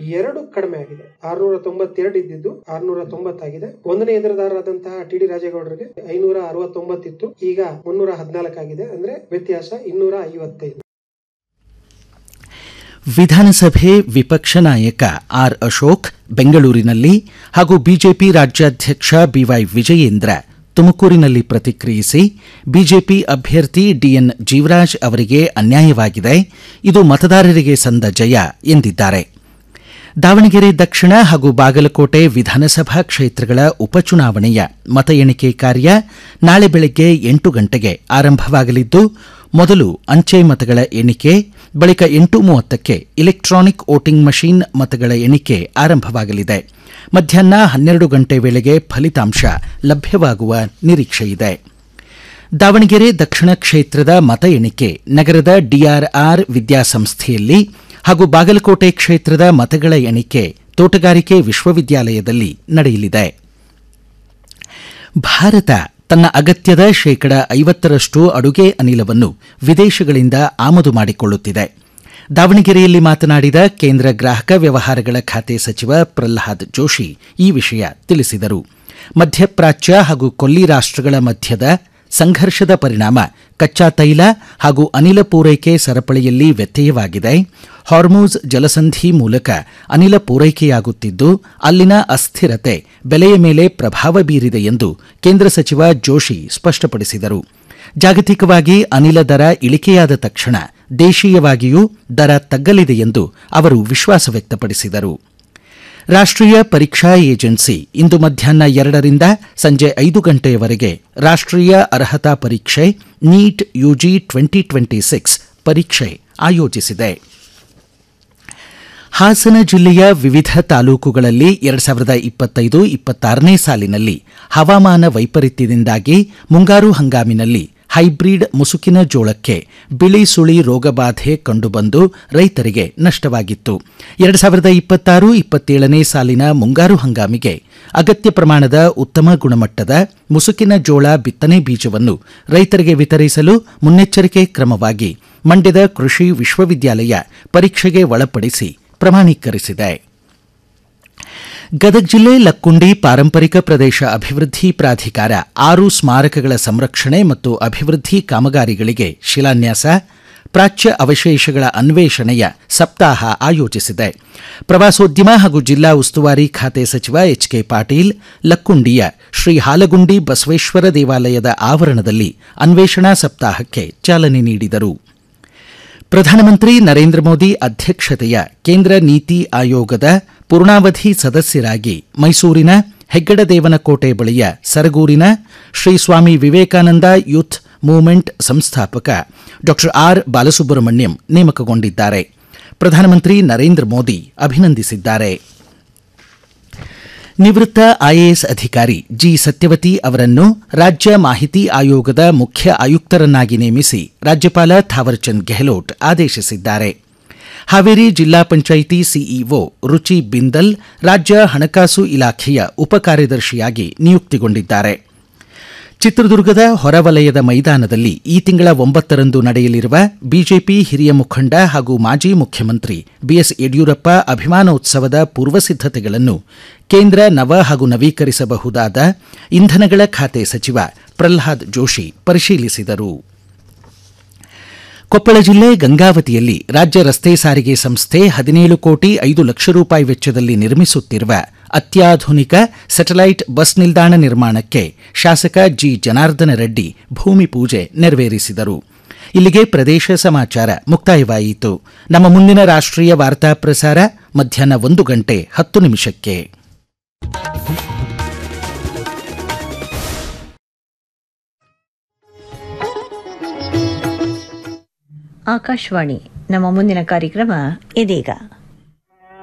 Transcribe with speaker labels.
Speaker 1: ಎರಡು ಕಡಿಮೆ ಆಗಿದೆ ಆರ್ನೂರ ತೊಂಬತ್ತೆರಡು ಇದ್ದಿದ್ದು ಆರ್ನೂರ ತೊಂಬತ್ತಾಗಿದೆ ಒಂದನೇ ಎದುರುದಾರರಾದಂತಹ ಟಿ ಡಿ ರಾಜೇಗೌಡರಿಗೆ ಐನೂರ ಅರವತ್ತೊಂಬತ್ತಿತ್ತು ಈಗ ಮುನ್ನೂರ ಹದಿನಾಲ್ಕಾಗಿದೆ ಅಂದ್ರೆ ವ್ಯತ್ಯಾಸ ಇನ್ನೂರ ಐವತ್ತೈದು
Speaker 2: ವಿಧಾನಸಭೆ ವಿಪಕ್ಷ ನಾಯಕ ಆರ್ ಅಶೋಕ್ ಬೆಂಗಳೂರಿನಲ್ಲಿ ಹಾಗೂ ಬಿಜೆಪಿ ರಾಜ್ಯಾಧ್ಯಕ್ಷ ಬಿವೈ ವಿಜಯೇಂದ್ರ ತುಮಕೂರಿನಲ್ಲಿ ಪ್ರತಿಕ್ರಿಯಿಸಿ ಬಿಜೆಪಿ ಅಭ್ಯರ್ಥಿ ಡಿಎನ್ ಜೀವರಾಜ್ ಅವರಿಗೆ ಅನ್ಯಾಯವಾಗಿದೆ ಇದು ಮತದಾರರಿಗೆ ಸಂದ ಜಯ ಎಂದಿದ್ದಾರೆ ದಾವಣಗೆರೆ ದಕ್ಷಿಣ ಹಾಗೂ ಬಾಗಲಕೋಟೆ ವಿಧಾನಸಭಾ ಕ್ಷೇತ್ರಗಳ ಉಪಚುನಾವಣೆಯ ಮತ ಎಣಿಕೆ ಕಾರ್ಯ ನಾಳೆ ಬೆಳಗ್ಗೆ ಎಂಟು ಗಂಟೆಗೆ ಆರಂಭವಾಗಲಿದ್ದು ಮೊದಲು ಅಂಚೆ ಮತಗಳ ಎಣಿಕೆ ಬಳಿಕ ಎಂಟು ಮೂವತ್ತಕ್ಕೆ ಇಲೆಕ್ಟ್ರಾನಿಕ್ ವೋಟಿಂಗ್ ಮಷೀನ್ ಮತಗಳ ಎಣಿಕೆ ಆರಂಭವಾಗಲಿದೆ ಮಧ್ಯಾಹ್ನ ಹನ್ನೆರಡು ಗಂಟೆ ವೇಳೆಗೆ ಫಲಿತಾಂಶ ಲಭ್ಯವಾಗುವ ನಿರೀಕ್ಷೆಯಿದೆ ದಾವಣಗೆರೆ ದಕ್ಷಿಣ ಕ್ಷೇತ್ರದ ಮತ ಎಣಿಕೆ ನಗರದ ಡಿಆರ್ಆರ್ ವಿದ್ಯಾಸಂಸ್ಥೆಯಲ್ಲಿ ಹಾಗೂ ಬಾಗಲಕೋಟೆ ಕ್ಷೇತ್ರದ ಮತಗಳ ಎಣಿಕೆ ತೋಟಗಾರಿಕೆ ವಿಶ್ವವಿದ್ಯಾಲಯದಲ್ಲಿ ನಡೆಯಲಿದೆ ಭಾರತ ತನ್ನ ಅಗತ್ಯದ ಶೇಕಡ ಐವತ್ತರಷ್ಟು ಅಡುಗೆ ಅನಿಲವನ್ನು ವಿದೇಶಗಳಿಂದ ಆಮದು ಮಾಡಿಕೊಳ್ಳುತ್ತಿದೆ ದಾವಣಗೆರೆಯಲ್ಲಿ ಮಾತನಾಡಿದ ಕೇಂದ್ರ ಗ್ರಾಹಕ ವ್ಯವಹಾರಗಳ ಖಾತೆ ಸಚಿವ ಪ್ರಲ್ಹಾದ್ ಜೋಶಿ ಈ ವಿಷಯ ತಿಳಿಸಿದರು ಮಧ್ಯಪ್ರಾಚ್ಯ ಹಾಗೂ ಕೊಲ್ಲಿ ರಾಷ್ಟ್ರಗಳ ಮಧ್ಯದ ಸಂಘರ್ಷದ ಪರಿಣಾಮ ಕಚ್ಚಾ ತೈಲ ಹಾಗೂ ಅನಿಲ ಪೂರೈಕೆ ಸರಪಳಿಯಲ್ಲಿ ವ್ಯತ್ಯಯವಾಗಿದೆ ಹಾರ್ಮೂಜ್ ಜಲಸಂಧಿ ಮೂಲಕ ಅನಿಲ ಪೂರೈಕೆಯಾಗುತ್ತಿದ್ದು ಅಲ್ಲಿನ ಅಸ್ಥಿರತೆ ಬೆಲೆಯ ಮೇಲೆ ಪ್ರಭಾವ ಬೀರಿದೆ ಎಂದು ಕೇಂದ್ರ ಸಚಿವ ಜೋಶಿ ಸ್ಪಷ್ಟಪಡಿಸಿದರು ಜಾಗತಿಕವಾಗಿ ಅನಿಲ ದರ ಇಳಿಕೆಯಾದ ತಕ್ಷಣ ದೇಶೀಯವಾಗಿಯೂ ದರ ತಗ್ಗಲಿದೆ ಎಂದು ಅವರು ವಿಶ್ವಾಸ ವ್ಯಕ್ತಪಡಿಸಿದರು ರಾಷ್ಟ್ರೀಯ ಪರೀಕ್ಷಾ ಏಜೆನ್ಸಿ ಇಂದು ಮಧ್ಯಾಹ್ನ ಎರಡರಿಂದ ಸಂಜೆ ಐದು ಗಂಟೆಯವರೆಗೆ ರಾಷ್ಟ್ರೀಯ ಅರ್ಹತಾ ಪರೀಕ್ಷೆ NEET UG twenty twenty six ಪರೀಕ್ಷೆ ಆಯೋಜಿಸಿದೆ ಹಾಸನ ಜಿಲ್ಲೆಯ ವಿವಿಧ ತಾಲೂಕುಗಳಲ್ಲಿ ಎರಡು ಸಾವಿರದ ಇಪ್ಪತ್ತೈದು ಇಪ್ಪತ್ತಾರನೇ ಸಾಲಿನಲ್ಲಿ ಹವಾಮಾನ ವೈಪರೀತ್ಯದಿಂದಾಗಿ ಮುಂಗಾರು ಹಂಗಾಮಿನಲ್ಲಿ ಹೈಬ್ರಿಡ್ ಮುಸುಕಿನ ಜೋಳಕ್ಕೆ ಬಿಳಿ ಸುಳಿ ರೋಗಬಾಧೆ ಕಂಡುಬಂದು ರೈತರಿಗೆ ನಷ್ಟವಾಗಿತ್ತು ಎರಡು ಸಾವಿರದ ಇಪ್ಪತ್ತಾರು ಇಪ್ಪತ್ತೇಳನೇ ಸಾಲಿನ ಮುಂಗಾರು ಹಂಗಾಮಿಗೆ ಅಗತ್ಯ ಪ್ರಮಾಣದ ಉತ್ತಮ ಗುಣಮಟ್ಟದ ಮುಸುಕಿನ ಜೋಳ ಬಿತ್ತನೆ ಬೀಜವನ್ನು ರೈತರಿಗೆ ವಿತರಿಸಲು ಮುನ್ನೆಚ್ಚರಿಕೆ ಕ್ರಮವಾಗಿ ಮಂಡ್ಯದ ಕೃಷಿ ವಿಶ್ವವಿದ್ಯಾಲಯ ಪರೀಕ್ಷೆಗೆ ಒಳಪಡಿಸಿ ಪ್ರಮಾಣೀಕರಿಸಿದೆ ಗದಗ ಜಿಲ್ಲೆ ಲಕ್ಕುಂಡಿ ಪಾರಂಪರಿಕ ಪ್ರದೇಶ ಅಭಿವೃದ್ಧಿ ಪ್ರಾಧಿಕಾರ ಆರು ಸ್ಮಾರಕಗಳ ಸಂರಕ್ಷಣೆ ಮತ್ತು ಅಭಿವೃದ್ಧಿ ಕಾಮಗಾರಿಗಳಿಗೆ ಶಿಲಾನ್ಯಾಸ ಪ್ರಾಚ್ಯ ಅವಶೇಷಗಳ ಅನ್ವೇಷಣೆಯ ಸಪ್ತಾಹ ಆಯೋಜಿಸಿದೆ ಪ್ರವಾಸೋದ್ಯಮ ಹಾಗೂ ಜಿಲ್ಲಾ ಉಸ್ತುವಾರಿ ಖಾತೆ ಸಚಿವ ಎಚ್ ಕೆ ಪಾಟೀಲ್ ಲಕ್ಕುಂಡಿಯ ಶ್ರೀ ಹಾಲಗುಂಡಿ ಬಸವೇಶ್ವರ ದೇವಾಲಯದ ಆವರಣದಲ್ಲಿ ಅನ್ವೇಷಣಾ ಸಪ್ತಾಹಕ್ಕೆ ಚಾಲನೆ ನೀಡಿದರು ಪ್ರಧಾನಮಂತ್ರಿ ನರೇಂದ್ರ ಮೋದಿ ಅಧ್ಯಕ್ಷತೆಯ ಕೇಂದ್ರ ನೀತಿ ಆಯೋಗದ ಪೂರ್ಣಾವಧಿ ಸದಸ್ಯರಾಗಿ ಮೈಸೂರಿನ ಹೆಗ್ಗಡದೇವನಕೋಟೆ ಬಳಿಯ ಸರಗೂರಿನ ಶ್ರೀ ಸ್ವಾಮಿ ವಿವೇಕಾನಂದ ಯೂತ್ ಮೂವ್ಮೆಂಟ್ ಸಂಸ್ಥಾಪಕ ಡಾಕ್ಟರ್ ಆರ್ ಬಾಲಸುಬ್ರಹ್ಮಣ್ಯಂ ನೇಮಕಗೊಂಡಿದ್ದಾರೆ ಪ್ರಧಾನಮಂತ್ರಿ ನರೇಂದ್ರ ಮೋದಿ ಅಭಿನಂದಿಸಿದ್ದಾರೆ ನಿವೃತ್ತ ಐಎಎಸ್ ಅಧಿಕಾರಿ ಜಿ ಸತ್ಯವತಿ ಅವರನ್ನು ರಾಜ್ಯ ಮಾಹಿತಿ ಆಯೋಗದ ಮುಖ್ಯ ಆಯುಕ್ತರನ್ನಾಗಿ ನೇಮಿಸಿ ರಾಜ್ಯಪಾಲ ಥಾವರ್ಚಂದ್ ಗೆಹ್ಲೋಟ್ ಆದೇಶಿಸಿದ್ದಾರೆ ಹಾವೇರಿ ಜಿಲ್ಲಾ ಪಂಚಾಯಿತಿ ಸಿಇಒ ರುಚಿ ಬಿಂದಲ್ ರಾಜ್ಯ ಹಣಕಾಸು ಇಲಾಖೆಯ ಉಪಕಾರ್ಯದರ್ಶಿಯಾಗಿ ನಿಯುಕ್ತಿಗೊಂಡಿದ್ದಾರೆ ಚಿತ್ರದುರ್ಗದ ಹೊರವಲಯದ ಮೈದಾನದಲ್ಲಿ ಈ ತಿಂಗಳ ಒಂಬತ್ತರಂದು ನಡೆಯಲಿರುವ ಬಿಜೆಪಿ ಹಿರಿಯ ಮುಖಂಡ ಹಾಗೂ ಮಾಜಿ ಮುಖ್ಯಮಂತ್ರಿ ಬಿಎಸ್ ಯಡಿಯೂರಪ್ಪ ಅಭಿಮಾನೋತ್ಸವದ ಪೂರ್ವಸಿದ್ಧತೆಗಳನ್ನು ಕೇಂದ್ರ ನವ ಹಾಗೂ ನವೀಕರಿಸಬಹುದಾದ ಇಂಧನಗಳ ಖಾತೆ ಸಚಿವ ಪ್ರಲ್ಹಾದ್ ಜೋಶಿ ಪರಿಶೀಲಿಸಿದರು ಕೊಪ್ಪಳ ಜಿಲ್ಲೆ ಗಂಗಾವತಿಯಲ್ಲಿ ರಾಜ್ಯ ರಸ್ತೆ ಸಾರಿಗೆ ಸಂಸ್ಥೆ ಹದಿನೇಳು ಕೋಟಿ ಐದು ಲಕ್ಷ ರೂಪಾಯಿ ವೆಚ್ಚದಲ್ಲಿ ನಿರ್ಮಿಸುತ್ತಿರುವ ಅತ್ಯಾಧುನಿಕ ಸ್ಯಾಟಲೈಟ್ ಬಸ್ ನಿಲ್ದಾಣ ನಿರ್ಮಾಣಕ್ಕೆ ಶಾಸಕ ಜಿ ಜನಾರ್ದನ ರೆಡ್ಡಿ ಭೂಮಿ ಪೂಜೆ ನೆರವೇರಿಸಿದರು ಇಲ್ಲಿಗೆ ಪ್ರದೇಶ ಸಮಾಚಾರ ಮುಕ್ತಾಯವಾಯಿತು ನಮ್ಮ ಮುಂದಿನ ರಾಷ್ಟ್ರೀಯ ವಾರ್ತಾ ಪ್ರಸಾರ ಮಧ್ಯಾಹ್ನ ಒಂದು ಗಂಟೆ ಹತ್ತು ನಿಮಿಷಕ್ಕೆ
Speaker 3: ಆಕಾಶವಾಣಿ ನಮ್ಮ ಮುಂದಿನ ಕಾರ್ಯಕ್ರಮ ಇದೀಗ